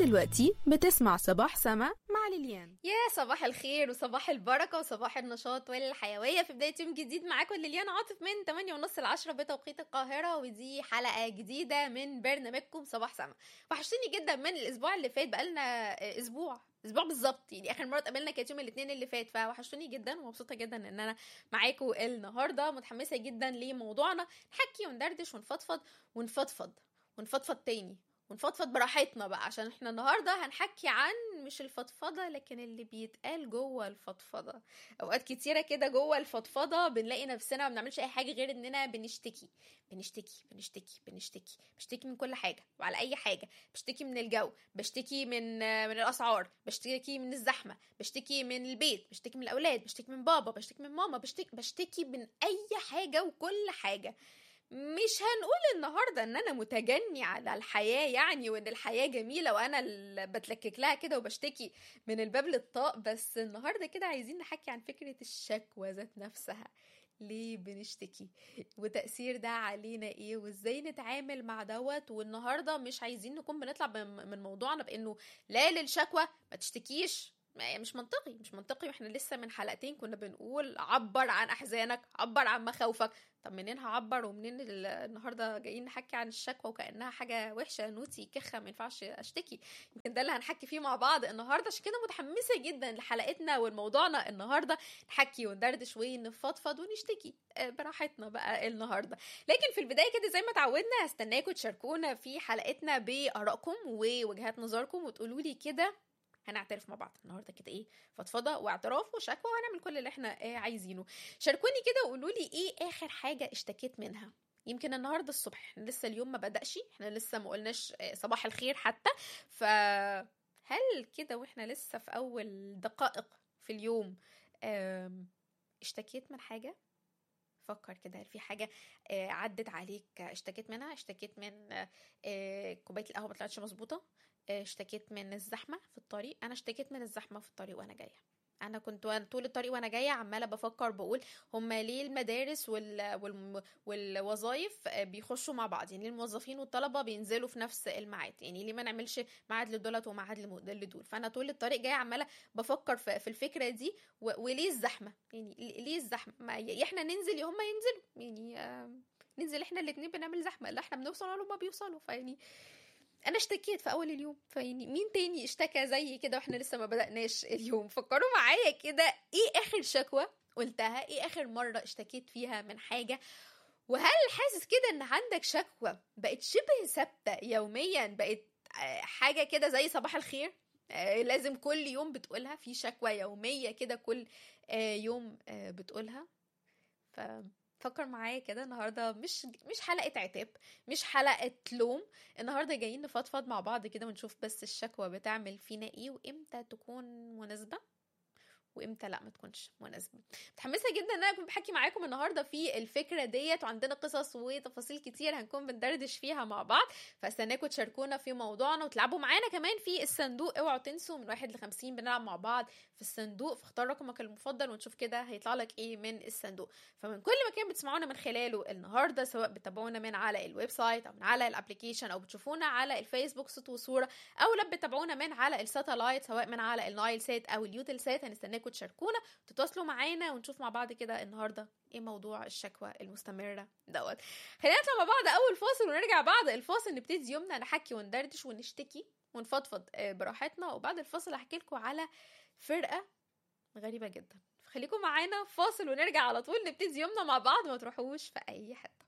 دلوقتي بتسمع صباح سما مع ليليان يا صباح الخير وصباح البركة وصباح النشاط والحيوية في بداية يوم جديد معاكم ليليان عاطف من 8 ونص ل 10 بتوقيت القاهرة ودي حلقة جديدة من برنامجكم صباح سما وحشتني جدا من الأسبوع اللي فات بقالنا أسبوع اسبوع بالظبط يعني اخر مره اتقابلنا كانت يوم الاثنين اللي فات فوحشتوني جدا ومبسوطه جدا ان انا معاكم النهارده متحمسه جدا لموضوعنا نحكي وندردش ونفضفض ونفضفض ونفضفض تاني ونفضفض براحتنا بقى عشان احنا النهارده هنحكي عن مش الفضفضه لكن اللي بيتقال جوه الفضفضه اوقات كتيره كده جوه الفضفضه بنلاقي نفسنا ما بنعملش اي حاجه غير اننا بنشتكي بنشتكي بنشتكي بنشتكي بشتكي من كل حاجه وعلى اي حاجه بشتكي من الجو بشتكي من من الاسعار بشتكي من الزحمه بشتكي من البيت بشتكي من الاولاد بشتكي من بابا بشتكي من ماما بشتكي بشتكي من اي حاجه وكل حاجه مش هنقول النهارده ان انا متجني على الحياه يعني وان الحياه جميله وانا اللي بتلكك لها كده وبشتكي من الباب للطاق بس النهارده كده عايزين نحكي عن فكره الشكوى ذات نفسها ليه بنشتكي وتأثير ده علينا ايه وازاي نتعامل مع دوت والنهارده مش عايزين نكون بنطلع من موضوعنا بانه لا للشكوى ما تشتكيش مش منطقي مش منطقي واحنا لسه من حلقتين كنا بنقول عبر عن احزانك عبر عن مخاوفك طب منين هعبر ومنين النهارده جايين نحكي عن الشكوى وكانها حاجه وحشه نوتي كخه ما ينفعش اشتكي يمكن ده اللي هنحكي فيه مع بعض النهارده عشان كده متحمسه جدا لحلقتنا ولموضوعنا النهارده نحكي وندردش ونفضفض ونشتكي براحتنا بقى النهارده لكن في البدايه كده زي ما اتعودنا هستناكم تشاركونا في حلقتنا بارائكم ووجهات نظركم وتقولوا لي كده هنعترف مع بعض النهارده كده ايه فضفضه واعتراف وشكوى وهنعمل كل اللي احنا إيه عايزينه شاركوني كده وقولوا لي ايه اخر حاجه اشتكيت منها يمكن النهارده الصبح احنا لسه اليوم ما بدأش احنا لسه ما قلناش صباح الخير حتى ف هل كده واحنا لسه في اول دقائق في اليوم اشتكيت من حاجه فكر كده في حاجه عدت عليك اشتكيت منها اشتكيت من كوبايه القهوه ما طلعتش مظبوطه اشتكيت من الزحمه في الطريق انا اشتكيت من الزحمه في الطريق وانا جايه انا كنت طول الطريق وانا جايه عماله بفكر بقول هما ليه المدارس وال... وال... والوظائف بيخشوا مع بعض يعني ليه الموظفين والطلبه بينزلوا في نفس الميعاد يعني ليه ما نعملش ميعاد لدولت وميعاد لدول فانا طول الطريق جايه عماله بفكر في, في الفكره دي و... وليه الزحمه يعني ليه الزحمه ما يا احنا ننزل يا هما ينزلوا يعني آه... ننزل احنا الاثنين بنعمل زحمه لا احنا بنوصل ولا هما بيوصلوا فيعني انا اشتكيت في اول اليوم فيعني مين تاني اشتكى زي كده واحنا لسه ما بدأناش اليوم فكروا معايا كده ايه اخر شكوى قلتها ايه اخر مرة اشتكيت فيها من حاجة وهل حاسس كده ان عندك شكوى بقت شبه ثابتة يوميا بقت حاجة كده زي صباح الخير لازم كل يوم بتقولها في شكوى يومية كده كل يوم بتقولها ف فكر معايا كده النهارده مش مش حلقه عتاب مش حلقه لوم النهارده جايين نفضفض مع بعض كده ونشوف بس الشكوى بتعمل فينا ايه وامتى تكون مناسبه وامتى لا ما تكونش مناسبه متحمسه جدا ان انا اكون بحكي معاكم النهارده في الفكره ديت وعندنا قصص وتفاصيل كتير هنكون بندردش فيها مع بعض فاستناكم تشاركونا في موضوعنا وتلعبوا معانا كمان في الصندوق اوعوا تنسوا من واحد لخمسين بنلعب مع بعض في الصندوق فاختار رقمك المفضل ونشوف كده هيطلع لك ايه من الصندوق فمن كل مكان بتسمعونا من خلاله النهارده سواء بتتابعونا من على الويب سايت او من على الابلكيشن او بتشوفونا على الفيسبوك صوت وصوره او لو بتتابعونا من على الساتلايت سواء من على النايل سات او اليوتل سات هنستناكم تشاركونا تتواصلوا معانا ونشوف مع بعض كده النهارده ايه موضوع الشكوى المستمره دوت خلينا نطلع مع بعض اول فاصل ونرجع بعد الفاصل نبتدي يومنا نحكي وندردش ونشتكي ونفضفض براحتنا وبعد الفاصل هحكي لكم على فرقه غريبه جدا خليكم معانا فاصل ونرجع على طول نبتدي يومنا مع بعض ما تروحوش في اي حته